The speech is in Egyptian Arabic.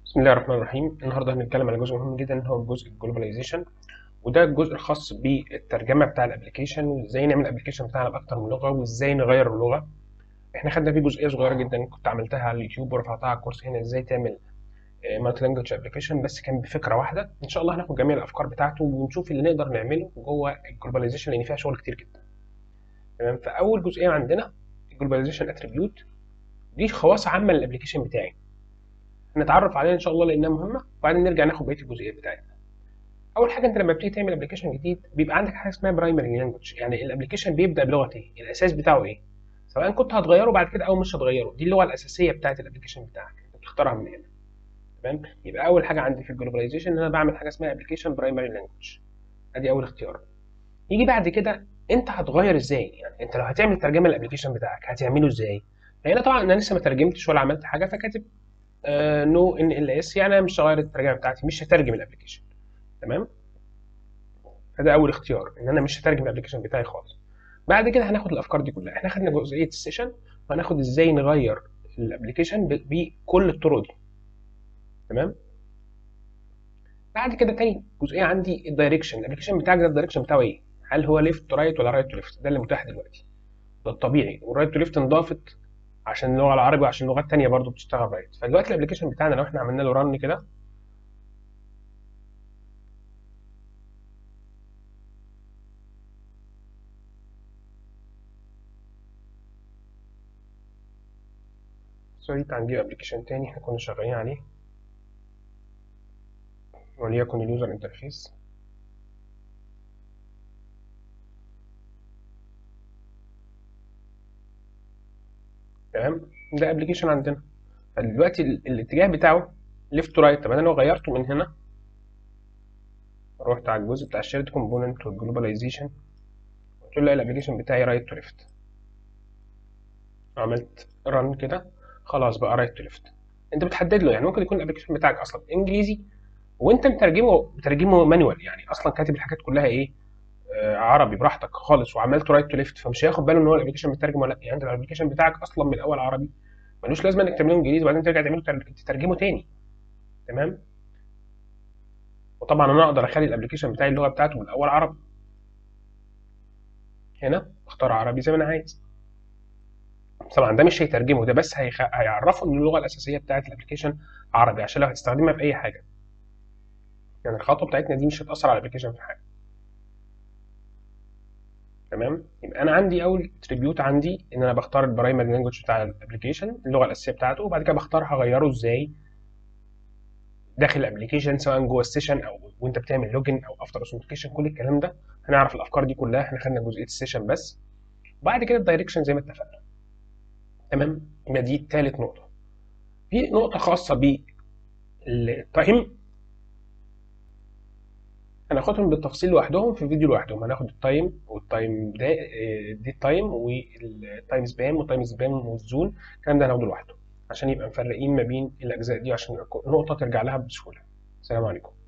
بسم الله الرحمن الرحيم النهارده هنتكلم على جزء مهم جدا هو جزء الجلوباليزيشن وده الجزء الخاص بالترجمه بتاع الابلكيشن وازاي نعمل الابلكيشن بتاعنا باكتر من لغه وازاي نغير اللغه احنا خدنا فيه جزئيه صغيره جدا كنت عملتها على اليوتيوب ورفعتها على الكورس هنا ازاي تعمل مالتي لانجوج ابلكيشن بس كان بفكره واحده ان شاء الله هناخد جميع الافكار بتاعته ونشوف اللي نقدر نعمله جوه الجلوباليزيشن لان فيها شغل كتير جدا تمام فاول جزئيه عندنا الجلوباليزيشن اتريبيوت دي خواص عامه للابلكيشن بتاعي نتعرف عليها ان شاء الله لانها مهمه وبعدين نرجع ناخد بقيه الجزئيات بتاعتنا اول حاجه انت لما بتيجي تعمل ابلكيشن جديد بيبقى عندك حاجه اسمها برايمري لانجوج يعني الابلكيشن بيبدا بلغه ايه الاساس بتاعه ايه سواء كنت هتغيره بعد كده او مش هتغيره دي اللغه الاساسيه بتاعت الابلكيشن بتاعك انت بتختارها من هنا تمام يبقى اول حاجه عندي في الجلوباليزيشن ان انا بعمل حاجه اسمها ابلكيشن برايمري لانجوج ادي اول اختيار يجي بعد كده انت هتغير ازاي يعني انت لو هتعمل ترجمه للابلكيشن بتاعك هتعمله ازاي هنا طبعا انا لسه ما ترجمتش ولا عملت حاجه فكاتب نو ان ال اس يعني انا مش هغير الترجمه بتاعتي مش هترجم الابلكيشن تمام فده اول اختيار ان انا مش هترجم الابلكيشن بتاعي خالص بعد كده هناخد الافكار دي كلها احنا خدنا جزئيه السيشن وهناخد ازاي نغير الابلكيشن بكل الطرق دي تمام بعد كده تاني جزئيه عندي الدايركشن الابلكيشن بتاعك ده الدايركشن بتاعه ايه هل هو ليفت تو رايت ولا رايت تو ليفت ده اللي متاح دلوقتي ده الطبيعي والرايت تو ليفت انضافت عشان اللغه العربي وعشان لغات تانية برضو بتشتغل رايت فدلوقتي الابلكيشن بتاعنا لو احنا عملنا له رن كده سوري تعال نجيب ابلكيشن تاني احنا كنا شغالين عليه وليكن اليوزر انترفيس تمام ده ابلكيشن عندنا فدلوقتي الاتجاه بتاعه ليفت تو رايت طب انا لو غيرته من هنا رحت على الجزء بتاع الشيرد كومبوننت والجلوباليزيشن قلت له الابلكيشن بتاعي رايت تو ليفت عملت رن كده خلاص بقى رايت تو ليفت انت بتحدد له يعني ممكن يكون الابلكيشن بتاعك اصلا انجليزي وانت مترجمه مترجمه مانوال يعني اصلا كاتب الحاجات كلها ايه آه عربي براحتك خالص وعملته رايت تو ليفت فمش هياخد باله ان هو الابلكيشن مترجم ولا لا يعني انت الابلكيشن بتاعك اصلا من الاول عربي ملوش لازمه انك تعمله انجليزي وبعدين ترجع تعمله تترجمه تاني تمام وطبعا انا اقدر اخلي الابلكيشن بتاعي اللغه بتاعته من الاول عربي هنا اختار عربي زي ما انا عايز طبعا ده مش هيترجمه ده بس هيخ... هيعرفه ان اللغه الاساسيه بتاعت الابلكيشن عربي عشان لو هتستخدمها في اي حاجه يعني الخطوه بتاعتنا دي مش هتاثر على الابلكيشن في حاجه تمام يبقى انا عندي اول اتريبيوت عندي ان انا بختار البرايمري لانجوج بتاع الابلكيشن اللغه الاساسيه بتاعته وبعد كده بختار هغيره ازاي داخل الابلكيشن سواء جوه السيشن او وانت بتعمل لوجن او افتر اوثنتيكيشن كل الكلام ده هنعرف الافكار دي كلها احنا خدنا جزئيه السيشن بس وبعد كده الدايركشن زي ما اتفقنا تمام يبقى دي تالت نقطه في نقطه خاصه بالتايم هناخدهم بالتفصيل لوحدهم في فيديو لوحدهم هناخد التايم والتايم ده دي التايم والتايم سبان والتايم سبان والزون الكلام ده هناخده لوحده عشان يبقى مفرقين ما بين الاجزاء دي عشان نقطه ترجع لها بسهوله السلام عليكم